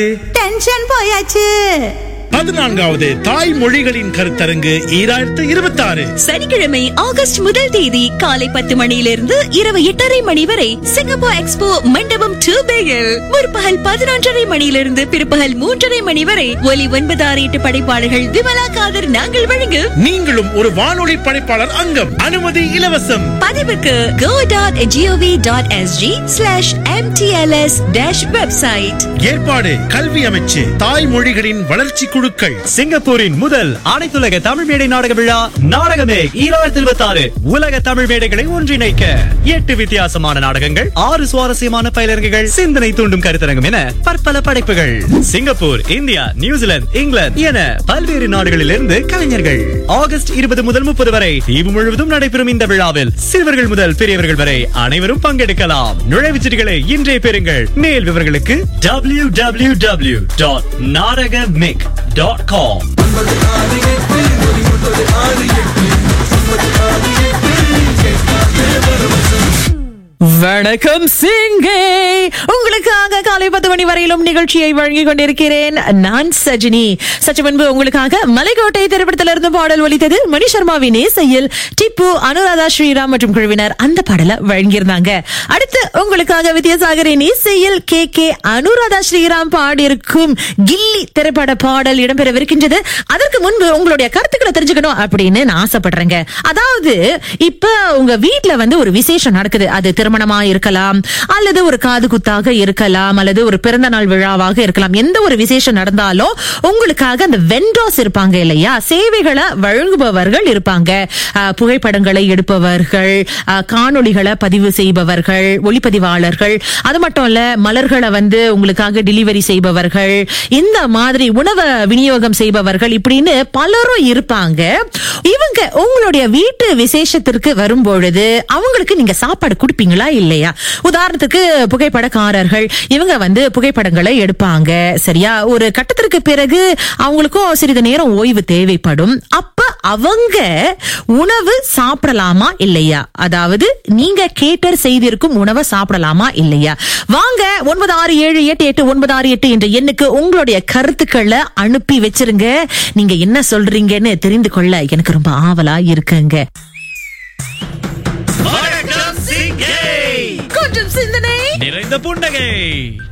tension போயாச்சு பதினான்காவது தாய் மொழிகளின் கருத்தரங்கு ஈராயிரத்து இருபத்தி ஆறு சனிக்கிழமை ஆகஸ்ட் முதல் தேதி காலை பத்து மணியிலிருந்து இரவு எட்டரை மணி வரை சிங்கப்பூர் எக்ஸ்போ மண்டபம் டூ பேயில் முற்பகல் பதினொன்றரை மணியிலிருந்து பிற்பகல் மூன்றரை மணி வரை ஒலி ஒன்பது ஆறு எட்டு படைப்பாளர்கள் விமலா காதர் நாங்கள் வழங்கு நீங்களும் ஒரு வானொலி படைப்பாளர் அங்கம் அனுமதி இலவசம் பதிவுக்கு go dot GOV dot SG slash MTLS dash website ஏற்பாடு கல்வி அமைச்சு தாய் மொழிகளின் வளர்ச்சி குழுக்கள் சிங்கப்பூரின் முதல் அனைத்துலக தமிழ் மேடை நாடக விழா நாடகமே ஈராயிரத்தி இருபத்தி ஆறு உலக தமிழ் மேடைகளை ஒன்றிணைக்க எட்டு வித்தியாசமான நாடகங்கள் ஆறு சுவாரஸ்யமான பயிலரங்குகள் சிந்தனை தூண்டும் கருத்தரங்கம் என பற்பல படைப்புகள் சிங்கப்பூர் இந்தியா நியூசிலாந்து இங்கிலாந்து என பல்வேறு நாடுகளிலிருந்து கலைஞர்கள் ஆகஸ்ட் இருபது முதல் முப்பது வரை தீவு முழுவதும் நடைபெறும் இந்த விழாவில் சிறுவர்கள் முதல் பெரியவர்கள் வரை அனைவரும் பங்கெடுக்கலாம் நுழைவுச்சீட்டுகளை இன்றே பெறுங்கள் மேல் விவரங்களுக்கு டபிள்யூ டபிள்யூ டபிள்யூ டாட் நாடக மிக் டாட் காம் வணக்கம் சிங்கே உங்களுக்காக காலை பத்து மணி வரையிலும் நிகழ்ச்சியை வழங்கிக் கொண்டிருக்கிறேன் நான் சஜினி சற்று முன்பு உங்களுக்காக மலைக்கோட்டை திரைப்படத்திலிருந்து பாடல் ஒலித்தது மணி சர்மாவின் இசையில் டிப்பு அனுராதா ஸ்ரீராம் மற்றும் குழுவினர் அந்த பாடலை வழங்கியிருந்தாங்க அடுத்து உங்களுக்காக வித்யாசாகரின் இசையில் கே கே அனுராதா ஸ்ரீராம் பாடியிருக்கும் கில்லி திரைப்பட பாடல் இடம்பெறவிருக்கின்றது அதற்கு முன்பு உங்களுடைய கருத்துக்களை தெரிஞ்சுக்கணும் அப்படின்னு நான் ஆசைப்படுறேங்க அதாவது இப்ப உங்க வீட்ல வந்து ஒரு விசேஷம் நடக்குது அது திருமணமா இருக்கலாம் அல்லது ஒரு காது குத்தாக இருக்கலாம் அல்லது ஒரு பிறந்த நாள் விழாவாக இருக்கலாம் எந்த ஒரு விசேஷம் நடந்தாலும் உங்களுக்காக அந்த வெண்டோஸ் இருப்பாங்க இல்லையா சேவைகளை வழங்குபவர்கள் இருப்பாங்க அஹ், புகைப்படங்களை எடுப்பவர்கள் அஹ், காணொளிகளை பதிவு செய்பவர்கள் ஒளிப்பதிவாளர்கள் அது மட்டும் இல்ல மலர்களை வந்து உங்களுக்காக டெலிவரி செய்பவர்கள் இந்த மாதிரி உணவை விநியோகம் செய்பவர்கள் இப்படின்னு பலரும் இருப்பாங்க இவங்க உங்களுடைய வீட்டு விசேஷத்திற்கு வரும்பொழுது அவங்களுக்கு நீங்க சாப்பாடு கொடுப்பீங்களா இல்லையா உதாரணத்துக்கு புகைப்படக்காரர்கள் இவங்க வந்து புகைப்படங்களை எடுப்பாங்க சரியா ஒரு கட்டத்திற்கு பிறகு அவங்களுக்கும் சிறிது நேரம் ஓய்வு தேவைப்படும் அப்ப அவங்க உணவு சாப்பிடலாமா இல்லையா அதாவது நீங்க கேட்டர் செய்திருக்கும் உணவை சாப்பிடலாமா இல்லையா வாங்க ஒன்பது ஆறு ஏழு எட்டு எட்டு ஒன்பது ஆறு எட்டு என்ற எண்ணுக்கு உங்களுடைய கருத்துக்களை அனுப்பி வச்சிருங்க நீங்க என்ன சொல்றீங்கன்னு தெரிந்து கொள்ள எனக்கு ரொம்ப ஆவலா இருக்குங்க வணக்கம் சிங்கை கொஞ்சம் சிந்தனை நிறைந்த புன்னகை